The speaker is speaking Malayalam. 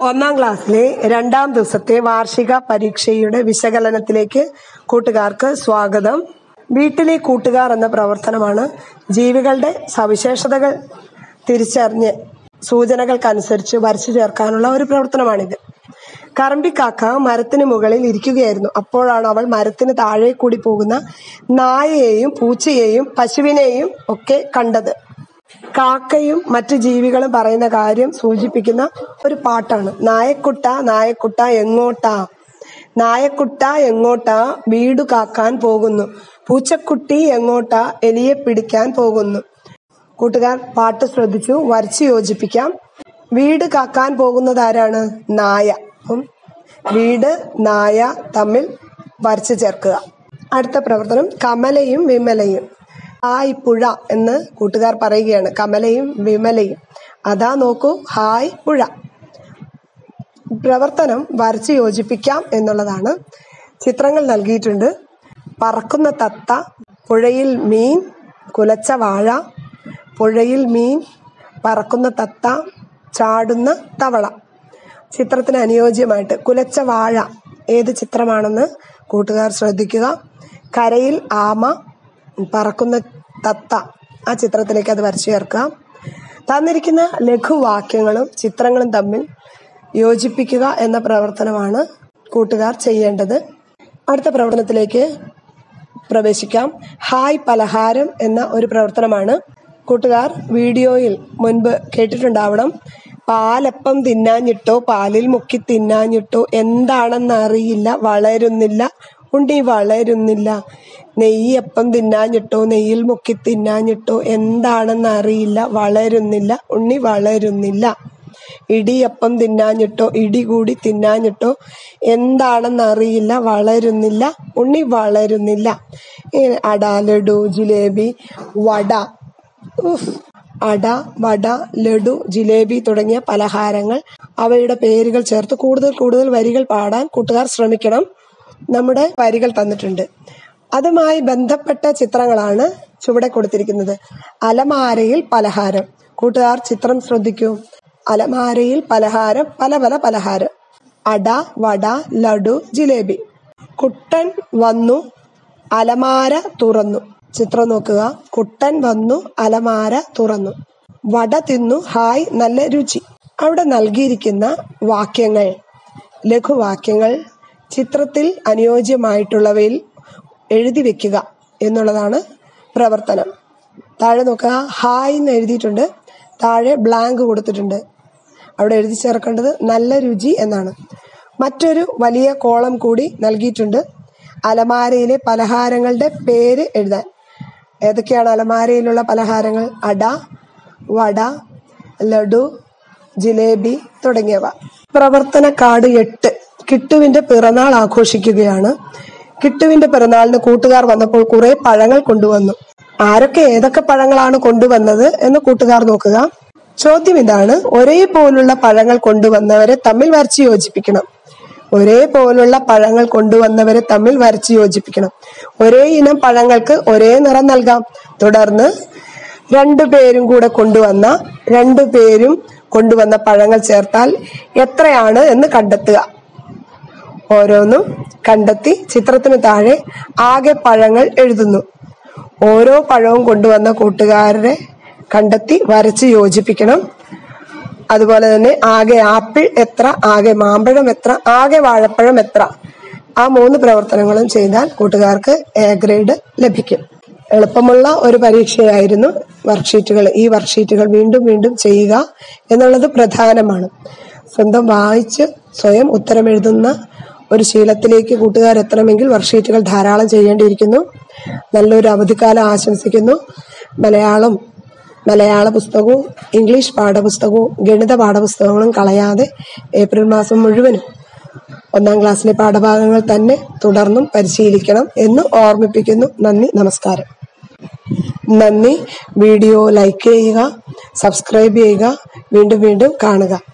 ഒന്നാം ക്ലാസ്സിലെ രണ്ടാം ദിവസത്തെ വാർഷിക പരീക്ഷയുടെ വിശകലനത്തിലേക്ക് കൂട്ടുകാർക്ക് സ്വാഗതം വീട്ടിലെ കൂട്ടുകാർ എന്ന പ്രവർത്തനമാണ് ജീവികളുടെ സവിശേഷതകൾ തിരിച്ചറിഞ്ഞ് സൂചനകൾക്കനുസരിച്ച് വരച്ചു ചേർക്കാനുള്ള ഒരു പ്രവർത്തനമാണിത് കറമ്പിക്കാക്ക മരത്തിന് മുകളിൽ ഇരിക്കുകയായിരുന്നു അപ്പോഴാണ് അവൾ മരത്തിന് താഴെ കൂടി പോകുന്ന നായയെയും പൂച്ചയെയും പശുവിനെയും ഒക്കെ കണ്ടത് കാക്കയും മറ്റു ജീവികളും പറയുന്ന കാര്യം സൂചിപ്പിക്കുന്ന ഒരു പാട്ടാണ് നായക്കുട്ട നായക്കുട്ട എങ്ങോട്ടാ നായക്കുട്ട എങ്ങോട്ടാ വീട് കാക്കാൻ പോകുന്നു പൂച്ചക്കുട്ടി എങ്ങോട്ടാ എലിയെ പിടിക്കാൻ പോകുന്നു കൂട്ടുകാർ പാട്ട് ശ്രദ്ധിച്ചു വരച്ച് യോജിപ്പിക്കാം വീട് കാക്കാൻ പോകുന്നത് ആരാണ് നായ അപ്പം വീട് നായ തമ്മിൽ വരച്ചു ചേർക്കുക അടുത്ത പ്രവർത്തനം കമലയും വിമലയും ഹായ് പുഴ എന്ന് കൂട്ടുകാർ പറയുകയാണ് കമലയും വിമലയും അതാ നോക്കൂ ഹായ് പുഴ പ്രവർത്തനം വരച്ച് യോജിപ്പിക്കാം എന്നുള്ളതാണ് ചിത്രങ്ങൾ നൽകിയിട്ടുണ്ട് പറക്കുന്ന തത്ത പുഴയിൽ മീൻ കുലച്ച വാഴ പുഴയിൽ മീൻ പറക്കുന്ന തത്ത ചാടുന്ന തവള ചിത്രത്തിന് അനുയോജ്യമായിട്ട് കുലച്ച വാഴ ഏത് ചിത്രമാണെന്ന് കൂട്ടുകാർ ശ്രദ്ധിക്കുക കരയിൽ ആമ പറക്കുന്ന തത്ത ആ ചിത്രത്തിലേക്ക് അത് വരച്ചു ചേർക്കുക തന്നിരിക്കുന്ന ലഘുവാക്യങ്ങളും ചിത്രങ്ങളും തമ്മിൽ യോജിപ്പിക്കുക എന്ന പ്രവർത്തനമാണ് കൂട്ടുകാർ ചെയ്യേണ്ടത് അടുത്ത പ്രവർത്തനത്തിലേക്ക് പ്രവേശിക്കാം ഹായ് പലഹാരം എന്ന ഒരു പ്രവർത്തനമാണ് കൂട്ടുകാർ വീഡിയോയിൽ മുൻപ് കേട്ടിട്ടുണ്ടാവണം പാലപ്പം തിന്നാഞ്ഞിട്ടോ പാലിൽ മുക്കി തിന്നാഞ്ഞിട്ടോ എന്താണെന്ന് അറിയില്ല വളരുന്നില്ല ഉണ്ണി വളരുന്നില്ല നെയ്യപ്പം തിന്നാഞ്ഞിട്ടോ നെയ്യിൽ മുക്കി തിന്നാഞ്ഞിട്ടോ എന്താണെന്ന് അറിയില്ല വളരുന്നില്ല ഉണ്ണി വളരുന്നില്ല ഇടിയപ്പം തിന്നാഞ്ഞിട്ടോ ഇടി കൂടി തിന്നാഞ്ഞിട്ടോ എന്താണെന്ന് അറിയില്ല വളരുന്നില്ല ഉണ്ണി വളരുന്നില്ല ഇങ്ങനെ അട ലഡു ജിലേബി വട ഉഫ്. അട വട ലഡു ജിലേബി തുടങ്ങിയ പലഹാരങ്ങൾ അവയുടെ പേരുകൾ ചേർത്ത് കൂടുതൽ കൂടുതൽ വരികൾ പാടാൻ കൂട്ടുകാർ ശ്രമിക്കണം നമ്മുടെ വരികൾ തന്നിട്ടുണ്ട് അതുമായി ബന്ധപ്പെട്ട ചിത്രങ്ങളാണ് ചുവടെ കൊടുത്തിരിക്കുന്നത് അലമാരയിൽ പലഹാരം കൂട്ടുകാർ ചിത്രം ശ്രദ്ധിക്കൂ അലമാരയിൽ പലഹാരം പല പല പലഹാരം അട വട ലഡു ജിലേബി കുട്ടൻ വന്നു അലമാര തുറന്നു ചിത്രം നോക്കുക കുട്ടൻ വന്നു അലമാര തുറന്നു വട തിന്നു ഹായ് നല്ല രുചി അവിടെ നൽകിയിരിക്കുന്ന വാക്യങ്ങൾ ലഘുവാക്യങ്ങൾ ചിത്രത്തിൽ അനുയോജ്യമായിട്ടുള്ളവയിൽ എഴുതി വെക്കുക എന്നുള്ളതാണ് പ്രവർത്തനം താഴെ നോക്കുക ഹായ് എന്ന് എഴുതിയിട്ടുണ്ട് താഴെ ബ്ലാങ്ക് കൊടുത്തിട്ടുണ്ട് അവിടെ എഴുതി ചേർക്കേണ്ടത് നല്ല രുചി എന്നാണ് മറ്റൊരു വലിയ കോളം കൂടി നൽകിയിട്ടുണ്ട് അലമാരയിലെ പലഹാരങ്ങളുടെ പേര് എഴുതാൻ ഏതൊക്കെയാണ് അലമാരയിലുള്ള പലഹാരങ്ങൾ അട വട ലഡു ജിലേബി തുടങ്ങിയവ പ്രവർത്തന കാർഡ് എട്ട് കിട്ടുവിന്റെ പിറന്നാൾ ആഘോഷിക്കുകയാണ് കിട്ടുവിന്റെ പിറന്നാളിന് കൂട്ടുകാർ വന്നപ്പോൾ കുറെ പഴങ്ങൾ കൊണ്ടുവന്നു ആരൊക്കെ ഏതൊക്കെ പഴങ്ങളാണ് കൊണ്ടുവന്നത് എന്ന് കൂട്ടുകാർ നോക്കുക ചോദ്യം ഇതാണ് ഒരേപോലുള്ള പഴങ്ങൾ കൊണ്ടുവന്നവരെ തമ്മിൽ വരച്ച് യോജിപ്പിക്കണം ഒരേപോലുള്ള പഴങ്ങൾ കൊണ്ടുവന്നവരെ തമ്മിൽ വരച്ച് യോജിപ്പിക്കണം ഒരേ ഇനം പഴങ്ങൾക്ക് ഒരേ നിറം നൽകാം തുടർന്ന് രണ്ടു പേരും കൂടെ കൊണ്ടുവന്ന രണ്ടു പേരും കൊണ്ടുവന്ന പഴങ്ങൾ ചേർത്താൽ എത്രയാണ് എന്ന് കണ്ടെത്തുക ഓരോന്നും കണ്ടെത്തി ചിത്രത്തിന് താഴെ ആകെ പഴങ്ങൾ എഴുതുന്നു ഓരോ പഴവും കൊണ്ടുവന്ന കൂട്ടുകാരെ കണ്ടെത്തി വരച്ച് യോജിപ്പിക്കണം അതുപോലെ തന്നെ ആകെ ആപ്പിൾ എത്ര ആകെ മാമ്പഴം എത്ര ആകെ വാഴപ്പഴം എത്ര ആ മൂന്ന് പ്രവർത്തനങ്ങളും ചെയ്താൽ കൂട്ടുകാർക്ക് എ ഗ്രേഡ് ലഭിക്കും എളുപ്പമുള്ള ഒരു പരീക്ഷയായിരുന്നു വർക്ക്ഷീറ്റുകൾ ഈ വർക്ക്ഷീറ്റുകൾ വീണ്ടും വീണ്ടും ചെയ്യുക എന്നുള്ളത് പ്രധാനമാണ് സ്വന്തം വായിച്ച് സ്വയം ഉത്തരം എഴുതുന്ന ഒരു ശീലത്തിലേക്ക് കൂട്ടുകാർ എത്തണമെങ്കിൽ വർക്ക്ഷീറ്റുകൾ ധാരാളം ചെയ്യേണ്ടിയിരിക്കുന്നു നല്ലൊരു അവധിക്കാലം ആശംസിക്കുന്നു മലയാളം മലയാള പുസ്തകവും ഇംഗ്ലീഷ് പാഠപുസ്തകവും ഗണിത പാഠപുസ്തകങ്ങളും കളയാതെ ഏപ്രിൽ മാസം മുഴുവനും ഒന്നാം ക്ലാസ്സിലെ പാഠഭാഗങ്ങൾ തന്നെ തുടർന്നും പരിശീലിക്കണം എന്ന് ഓർമ്മിപ്പിക്കുന്നു നന്ദി നമസ്കാരം നന്ദി വീഡിയോ ലൈക്ക് ചെയ്യുക സബ്സ്ക്രൈബ് ചെയ്യുക വീണ്ടും വീണ്ടും കാണുക